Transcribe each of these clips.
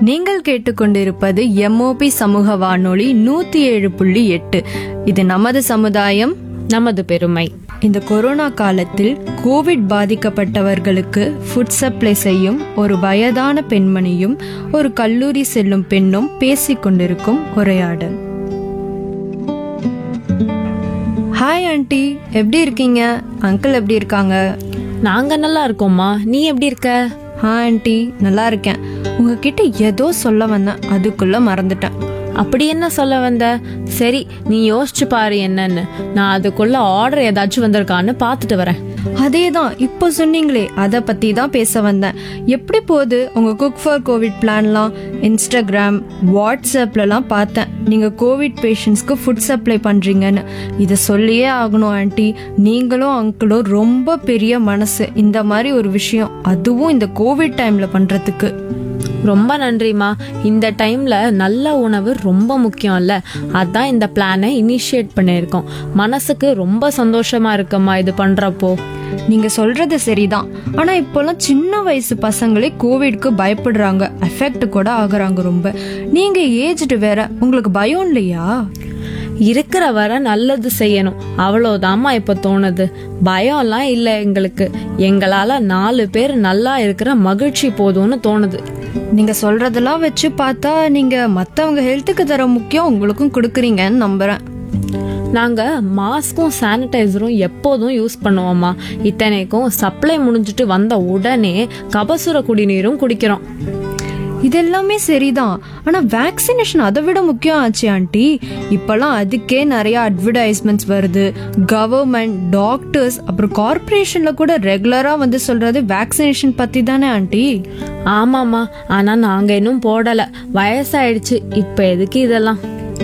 நீங்கள் கேட்டுக்கொண்டிருப்பது எம்ஓபி சமூக வானொலி நூத்தி ஏழு புள்ளி எட்டு இது நமது சமுதாயம் நமது பெருமை இந்த கொரோனா காலத்தில் கோவிட் பாதிக்கப்பட்டவர்களுக்கு ஃபுட் சப்ளை செய்யும் ஒரு வயதான பெண்மணியும் ஒரு கல்லூரி செல்லும் பெண்ணும் பேசிக் கொண்டிருக்கும் உரையாடல் ஹாய் ஆண்டி எப்படி இருக்கீங்க அங்கிள் எப்படி இருக்காங்க நாங்க நல்லா இருக்கோம்மா நீ எப்படி இருக்க ஹா ஆண்டி நல்லா இருக்கேன் உங்ககிட்ட ஏதோ சொல்ல வந்தேன் அதுக்குள்ள மறந்துட்டேன் அப்படி என்ன சொல்ல வந்த சரி நீ யோசிச்சு பாரு என்னன்னு நான் அதுக்குள்ள ஆர்டர் ஏதாச்சும் வந்திருக்கான்னு பார்த்துட்டு வரேன் அதேதான் இப்போ சொன்னீங்களே அதை பத்தி தான் பேச வந்தேன் எப்படி போகுது உங்க குக் ஃபார் கோவிட் பிளான்லாம் இன்ஸ்டாகிராம் வாட்ஸ்அப்லலாம் பார்த்தேன் நீங்க கோவிட் பேஷண்ட்ஸ்க்கு ஃபுட் சப்ளை பண்றீங்கன்னு இதை சொல்லியே ஆகணும் ஆண்டி நீங்களும் அங்கிளும் ரொம்ப பெரிய மனசு இந்த மாதிரி ஒரு விஷயம் அதுவும் இந்த கோவிட் டைம்ல பண்றதுக்கு ரொம்ப நன்றிம்மா இந்த டைம்ல நல்ல உணவு ரொம்ப முக்கியம்ல அதான் இந்த பிளானை இனிஷியேட் பண்ணியிருக்கோம் மனசுக்கு ரொம்ப சந்தோஷமா இருக்கும்மா இது பண்றப்போ நீங்க சொல்றது சரிதான் ஆனா இப்போலாம் சின்ன வயசு பசங்களே கோவிட்க்கு பயப்படுறாங்க எஃபெக்ட் கூட ஆகுறாங்க ரொம்ப நீங்க ஏஜ்டு வேற உங்களுக்கு பயம் இல்லையா இருக்கிற வரை நல்லது செய்யணும் அவ்வளோதாம்மா இப்போ தோணுது பயம்லாம் இல்லை எங்களுக்கு எங்களால நாலு பேர் நல்லா இருக்கிற மகிழ்ச்சி போதும்னு தோணுது நீங்க சொல்றதெல்லாம் வச்சு பார்த்தா நீங்க மத்தவங்க ஹெல்த்துக்கு தர முக்கியம் உங்களுக்கும் கொடுக்குறீங்கன்னு நம்புறேன் நாங்க மாஸ்க்கும் சானிடைசரும் எப்போதும் யூஸ் பண்ணுவோம்மா இத்தனைக்கும் சப்ளை முடிஞ்சிட்டு வந்த உடனே கபசுர குடிநீரும் குடிக்கிறோம் இதெல்லாமே சரிதான் ஆனா வேக்சினேஷன் அதை விட முக்கியம் ஆச்சு ஆண்டி இப்பெல்லாம் அதுக்கே நிறைய அட்வர்டைஸ்மெண்ட்ஸ் வருது கவர்மெண்ட் டாக்டர்ஸ் அப்புறம் கார்ப்பரேஷன்ல கூட ரெகுலரா வந்து சொல்றது வேக்சினேஷன் பத்தி தானே ஆண்டி ஆமாம்மா ஆனா நாங்க இன்னும் போடல வயசாயிடுச்சு இப்ப எதுக்கு இதெல்லாம்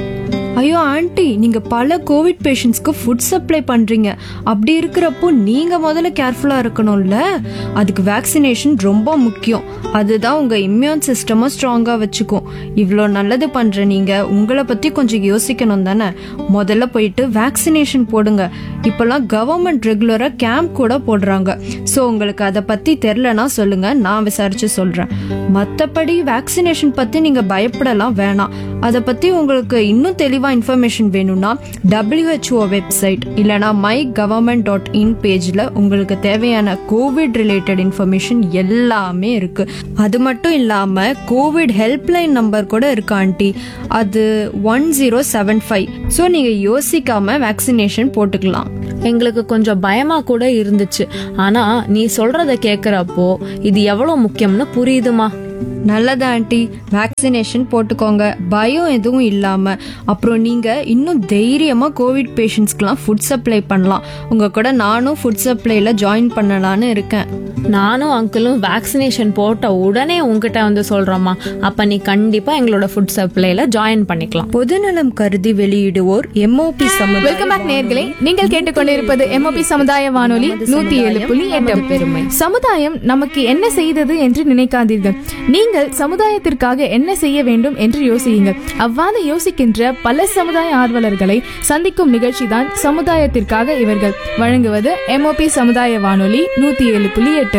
ஐயோ ஆண்டி நீங்க பல கோவிட் பேஷண்ட்ஸ்க்கு ஃபுட் சப்ளை பண்றீங்க அப்படி இருக்கிறப்போ நீங்க முதல்ல கேர்ஃபுல்லா இருக்கணும்ல அதுக்கு வேக்சினேஷன் ரொம்ப முக்கியம் அதுதான் உங்க இம்யூன் சிஸ்டமை ஸ்ட்ராங்கா வச்சுக்கும் இவ்வளோ நல்லது பண்ற நீங்க உங்களை பத்தி கொஞ்சம் யோசிக்கணும் தானே முதல்ல போயிட்டு வேக்சினேஷன் போடுங்க இப்பெல்லாம் கவர்மெண்ட் ரெகுலரா கேம்ப் கூட போடுறாங்க ஸோ உங்களுக்கு அதை பத்தி தெரிலனா சொல்லுங்க நான் விசாரிச்சு சொல்றேன் மற்றபடி வேக்சினேஷன் பத்தி நீங்க பயப்படலாம் வேணாம் அதை பத்தி உங்களுக்கு இன்னும் தெளிவா இன்ஃபர்மேஷன் வேணும்னா WHO வெப்சைட் இல்லனா மை கவர்மெண்ட் டாட் இன் பேஜ்ல உங்களுக்கு தேவையான கோவிட் ரிலேட்டட் இன்ஃபர்மேஷன் எல்லாமே இருக்கு அது மட்டும் இல்லாம கோவிட் ஹெல்ப்லைன் நம்பர் கூட இருக்கு ஆண்டி அது one zero seven five so நீங்க யோசிக்காம வேக்சினேஷன் போட்டுக்கலாம் எங்களுக்கு கொஞ்சம் பயமா கூட இருந்துச்சு ஆனா நீ சொல்றத கேக்குறப்போ இது எவ்வளவு முக்கியம்னு புரியுதுமா நல்லது ஆண்டி வேக்சினேஷன் போட்டுக்கோங்க பயம் எதுவும் இல்லாம அப்புறம் நீங்க இன்னும் தைரியமா கோவிட் பேஷண்ட்ஸ்க்குலாம் ஃபுட் சப்ளை பண்ணலாம் உங்க கூட நானும் ஃபுட் சப்ளைல ஜாயின் பண்ணலான்னு இருக்கேன் நானும் அங்கிளும் வேக்சினேஷன் போட்ட உடனே உங்ககிட்ட வந்து சொல்றோம்மா அப்ப நீ கண்டிப்பா எங்களோட ஃபுட் சப்ளைல ஜாயின் பண்ணிக்கலாம் பொதுநலம் கருதி வெளியிடுவோர் எம்ஓபி சமுதாய வெல்கம் பேக் நேர்களே நீங்கள் கேட்டுக்கொண்டிருப்பது எம்ஓபி சமுதாய வானொலி நூத்தி ஏழு புள்ளி எட்டு பெருமை சமுதாயம் நமக்கு என்ன செய்தது என்று நினைக்காதீர்கள் நீங்கள் சமுதாயத்திற்காக என்ன செய்ய வேண்டும் என்று யோசியுங்கள் அவ்வாறு யோசிக்கின்ற பல சமுதாய ஆர்வலர்களை சந்திக்கும் நிகழ்ச்சி தான் சமுதாயத்திற்காக இவர்கள் வழங்குவது எம்ஓபி சமுதாய வானொலி நூத்தி ஏழு புள்ளி எட்டு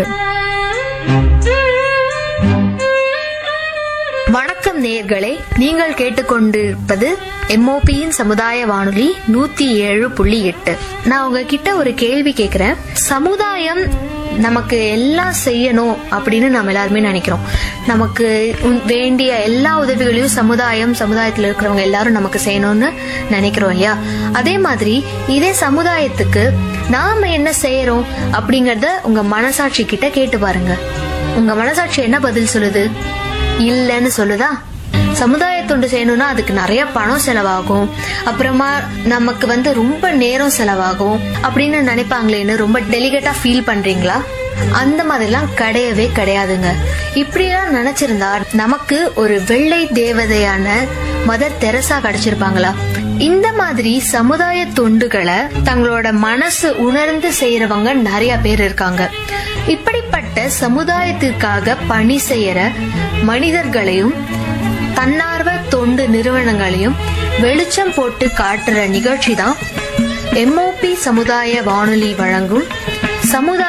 வணக்கம் நேயர்களே நீங்கள் கேட்டுக்கொண்டிருப்பது எம்ஓபியின் சமுதாய வானொலி நூத்தி ஏழு புள்ளி எட்டு நான் உங்ககிட்ட ஒரு கேள்வி கேக்குறேன் சமுதாயம் நமக்கு எல்லாம் செய்யணும் அப்படின்னு நம்ம எல்லாருமே நினைக்கிறோம் நமக்கு உன்- வேண்டிய எல்லா உதவிகளையும் சமுதாயம் சமுதாயத்தில் இருக்கிறவங்க எல்லாரும் நமக்கு செய்யணும்னு நினைக்கிறோம் இல்லையா அதே மாதிரி இதே சமுதாயத்துக்கு நாம என்ன செய்யறோம் அப்படிங்கறத உங்க மனசாட்சி கிட்ட கேட்டு பாருங்க உங்க மனசாட்சி என்ன பதில் சொல்லுது இல்லைன்னு சொல்லுதா சமுதாய தொண்டு செய்யணும்னா அதுக்கு நிறைய பணம் செலவாகும் அப்புறமா நமக்கு வந்து ரொம்ப நேரம் செலவாகும் அப்படின்னு நினைப்பாங்களேன்னு ரொம்ப டெலிகேட்டா ஃபீல் பண்றீங்களா அந்த மாதிரிலாம் கிடையவே கிடையாதுங்க இப்படியெல்லாம் நினைச்சிருந்தா நமக்கு ஒரு வெள்ளை தேவதையான மதர் தெரசா கிடைச்சிருப்பாங்களா இந்த மாதிரி சமுதாய தொண்டுகளை தங்களோட மனசு உணர்ந்து செய்யறவங்க நிறைய பேர் இருக்காங்க இப்படிப்பட்ட சமுதாயத்திற்காக பணி செய்யற மனிதர்களையும் தன்னார்வ தொண்டு நிறுவனங்களையும் வெளிச்சம் போட்டு காட்டுற நிகழ்ச்சி தான் எம்ஓபி சமுதாய வானொலி வழங்கும்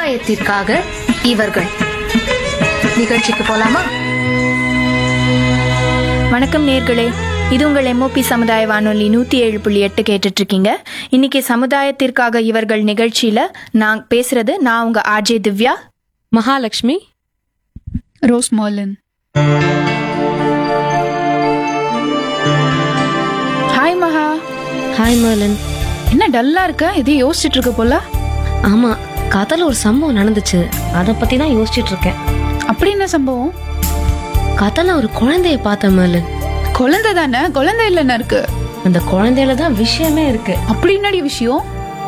சமுதாயத்திற்காக இவர்கள் நிகழ்ச்சிக்கு போலாமா வணக்கம் நேர்களே இது உங்கள் எம்ஓபி சமுதாய வானொலி நூற்றி ஏழு புள்ளி எட்டு கேட்டுட்டு இருக்கீங்க இன்னைக்கு சமுதாயத்திற்காக இவர்கள் நிகழ்ச்சியில நான் பேசுறது நான் உங்க RJ Divya Mahalakshmi Rose Marlin hi Maha hi Marlin என்ன டல்லா இருக்க எதையும் யோசிச்சுட்டு இருக்க போல ஆமா கதையில ஒரு சம்பவம் நடந்துச்சு அதை பத்தி தான் யோசிச்சுட்டு இருக்கேன் அப்படி என்ன சம்பவம் கதையில ஒரு குழந்தைய பார்த்தேன் மர்லன் குழந்தை தானே குழந்தை இல்லைன்னு இருக்கு அந்த குழந்தையில தான் விஷயமே இருக்கு அப்படி என்னடி விஷயம்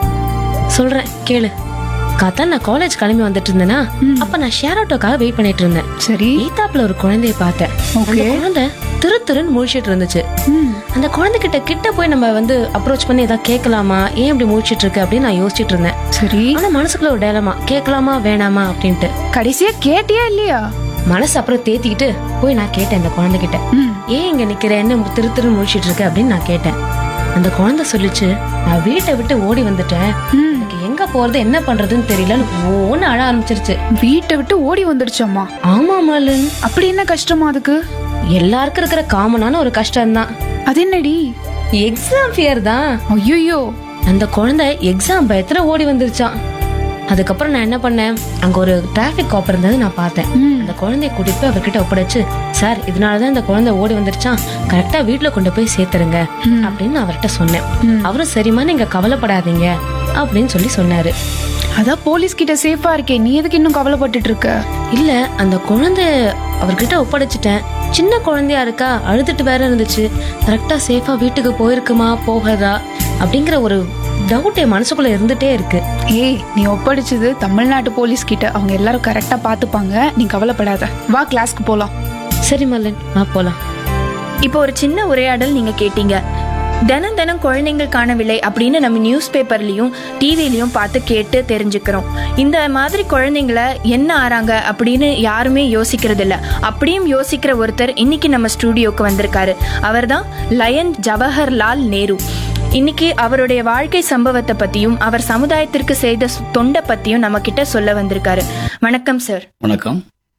சொல்றேன் கேளு கதை நான் காலேஜ் கிளம்பி வந்துட்டு இருந்தேனா அப்ப நான் ஷேர் ஆட்டோக்காக வெயிட் பண்ணிட்டு இருந்தேன் சரி ஈத்தாப்புல ஒரு குழந்தைய பார்த்தேன் அந்த குழந்தை திரு திருன்னு முழிச்சிட்டு இருந்துச்சு அந்த குழந்தைகிட்ட கிட்ட போய் நம்ம வந்து அப்ரோச் பண்ணி ஏதாவது கேட்கலாமா ஏன் இப்படி முழிச்சிட்டு இருக்கு அப்படின்னு நான் யோசிச்சிட்டு இருந்தேன் சரி ஆனா மனசுக்குள்ள ஒரு டேலமா கேட்கலாமா வேணாமா அப்படின்ட்டு கடைசியா கேட்டியா இல்லையா மனசு அப்புறம் தேத்திக்கிட்டு போய் நான் கேட்டேன் அந்த குழந்தைகிட்ட ஏன் இங்க நிக்கிற என்ன திரு திரு முடிச்சிட்டு இருக்க அப்படின்னு நான் கேட்டேன் அந்த குழந்தை சொல்லிச்சு நான் வீட்டை விட்டு ஓடி வந்துட்டேன் எனக்கு எங்க போறது என்ன பண்றதுன்னு தெரியலன்னு ஓன்னு அழ ஆரம்பிச்சிருச்சு வீட்டை விட்டு ஓடி வந்துடுச்சம்மா ஆமா மாலன் அப்படி என்ன கஷ்டமா அதுக்கு எல்லாருக்கும் இருக்கிற காமனான ஒரு கஷ்டம் தான் அது என்னடி எக்ஸாம் ஃபியர் தான் ஐயோ அந்த குழந்தை எக்ஸாம் பயத்துல ஓடி வந்துருச்சான் அதுக்கப்புறம் நான் என்ன பண்ணேன் அங்க ஒரு டிராபிக் காப் இருந்தது நான் பார்த்தேன் அந்த குழந்தைய கூட்டிட்டு போய் அவர்கிட்ட ஒப்படைச்சு சார் இதனாலதான் இந்த குழந்தை ஓடி வந்துருச்சான் கரெக்டா வீட்டுல கொண்டு போய் சேர்த்துருங்க அப்படின்னு நான் அவர்கிட்ட சொன்னேன் அவரும் சரிம்மா நீங்க கவலைப்படாதீங்க அப்படின்னு சொல்லி சொன்னாரு அதான் போலீஸ் கிட்ட சேஃபா இருக்கே நீ எதுக்கு இன்னும் கவலைப்பட்டுட்டு இருக்க இல்ல அந்த குழந்தை அவர்கிட்ட ஒப்படைச்சிட்டேன் சின்ன குழந்தையா இருக்கா அழுதுட்டு வேற இருந்துச்சு கரெக்டா சேஃபா வீட்டுக்கு போயிருக்குமா போகாதா அப்படிங்கிற ஒரு டவுட் என் மனசுக்குள்ள இருந்துட்டே இருக்கு ஏய் நீ ஒப்படைச்சது தமிழ்நாட்டு போலீஸ் கிட்ட அவங்க எல்லாரும் கரெக்டா பாத்துப்பாங்க நீ கவலைப்படாத வா கிளாஸ்க்கு போலாம் சரி மல்லன் வா போலாம் இப்போ ஒரு சின்ன உரையாடல் நீங்க கேட்டீங்க தினம் தினம் குழந்தைங்களுக்கான விலை அப்படின்னு நம்ம நியூஸ் பேப்பர்லயும் டிவிலையும் பார்த்து கேட்டு தெரிஞ்சுக்கிறோம் இந்த மாதிரி குழந்தைங்கள என்ன ஆறாங்க அப்படின்னு யாருமே யோசிக்கிறது இல்ல அப்படியும் யோசிக்கிற ஒருத்தர் இன்னைக்கு நம்ம ஸ்டூடியோக்கு வந்திருக்காரு அவர்தான் லயன் ஜவஹர்லால் நேரு இன்னைக்கு அவருடைய வாழ்க்கை சம்பவத்தை பத்தியும் அவர் சமுதாயத்திற்கு செய்த சு- தொண்டை பத்தியும் நம்ம கிட்ட சொல்ல வந்திருக்காரு வணக்கம் சார் வணக்கம்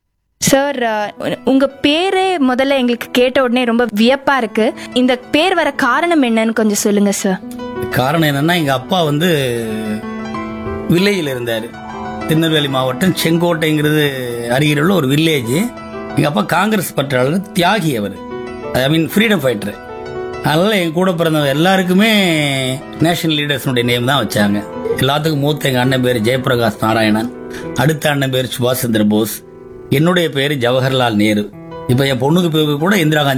சார் அஹ், உங்க பேரே முதல்ல எங்களுக்கு கேட்ட உடனே ரொம்ப வியப்பா இருக்கு இந்த பேர் வர காரணம் என்னன்னு கொஞ்சம் சொல்லுங்க சார் காரணம் என்னன்னா எங்க அப்பா வந்து வில்லேஜில் இருந்தார் திருநெல்வேலி மாவட்டம் செங்கோட்டைங்கிறது அருகில் உள்ள ஒரு வில்லேஜ் எங்க அப்பா காங்கிரஸ் பற்றாளர் தியாகி அவர் ஐ மீன் ஃப்ரீடம் ஃபைட்டர் அதனால எங்க கூட பிறந்த எல்லாருக்குமே நேஷனல் லீடர்ஸ்னுடைய நேம் தான் வச்சாங்க எல்லாத்துக்கும் மூத்த எங்க அண்ணன் பேர் ஜெயபிரகாஷ் நாராயணன் அடுத்த அண்ணன் பேர் சுபாஷ் சந்திர போஸ் என்னுடைய பேர் ஜவஹர்லால் நேரு இப்போ என் பொண்ணுக்கு பேருக்கு கூட இந்திரா காந்தி